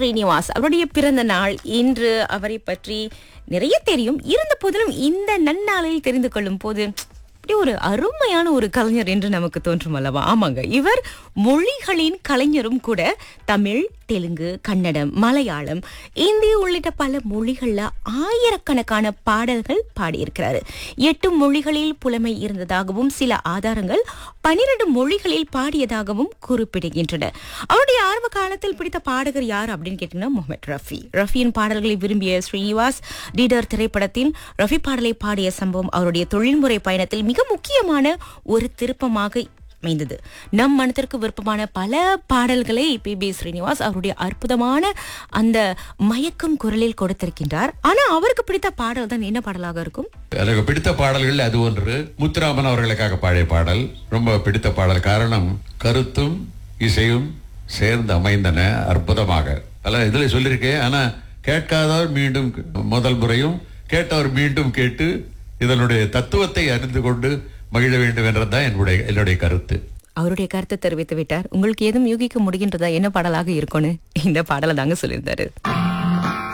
ஸ்ரீனிவாஸ் அவருடைய பிறந்த நாள் இன்று அவரை பற்றி நிறைய தெரியும் இருந்த போதிலும் இந்த நன்னாளில் தெரிந்து கொள்ளும் போது இப்படி ஒரு அருமையான ஒரு கலைஞர் என்று நமக்கு தோன்றும் அல்லவா ஆமாங்க இவர் மொழிகளின் கலைஞரும் கூட தமிழ் தெலுங்கு கன்னடம் மலையாளம் இந்தி உள்ளிட்ட பல மொழிகள்ல ஆயிரக்கணக்கான பாடல்கள் பாடியிருக்கிறாரு எட்டு மொழிகளில் புலமை இருந்ததாகவும் சில ஆதாரங்கள் பனிரெண்டு மொழிகளில் பாடியதாகவும் குறிப்பிடுகின்றன அவருடைய ஆரம்ப காலத்தில் பிடித்த பாடகர் யார் அப்படின்னு கேட்டீங்கன்னா முகமது ரஃபி ரஃபியின் பாடல்களை விரும்பிய ஸ்ரீனிவாஸ் டீடர் திரைப்படத்தின் ரஃபி பாடலை பாடிய சம்பவம் அவருடைய தொழில்முறை பயணத்தில் மிக முக்கியமான ஒரு திருப்பமாக அமைந்தது நம் மனத்திற்கு விருப்பமான பல பாடல்களை பி பி ஸ்ரீனிவாஸ் அவருடைய அற்புதமான அந்த மயக்கும் குரலில் கொடுத்திருக்கின்றார் ஆனா அவருக்கு பிடித்த பாடல் தான் என்ன பாடலாக இருக்கும் எனக்கு பிடித்த பாடல்கள் அது ஒன்று முத்துராமன் அவர்களுக்காக பாடிய பாடல் ரொம்ப பிடித்த பாடல் காரணம் கருத்தும் இசையும் சேர்ந்து அமைந்தன அற்புதமாக அல்ல இதுல சொல்லியிருக்கேன் ஆனா கேட்காதவர் மீண்டும் முதல் முறையும் கேட்டவர் மீண்டும் கேட்டு இதனுடைய தத்துவத்தை அறிந்து கொண்டு மகிழ வேண்டும் என்றதுதான் என்னுடைய என்னுடைய கருத்து அவருடைய கருத்தை தெரிவித்து விட்டார் உங்களுக்கு எதுவும் யூகிக்க முடிகின்றதா என்ன பாடலாக இருக்கும்னு இந்த பாடலை தாங்க சொல்லியிருந்தாரு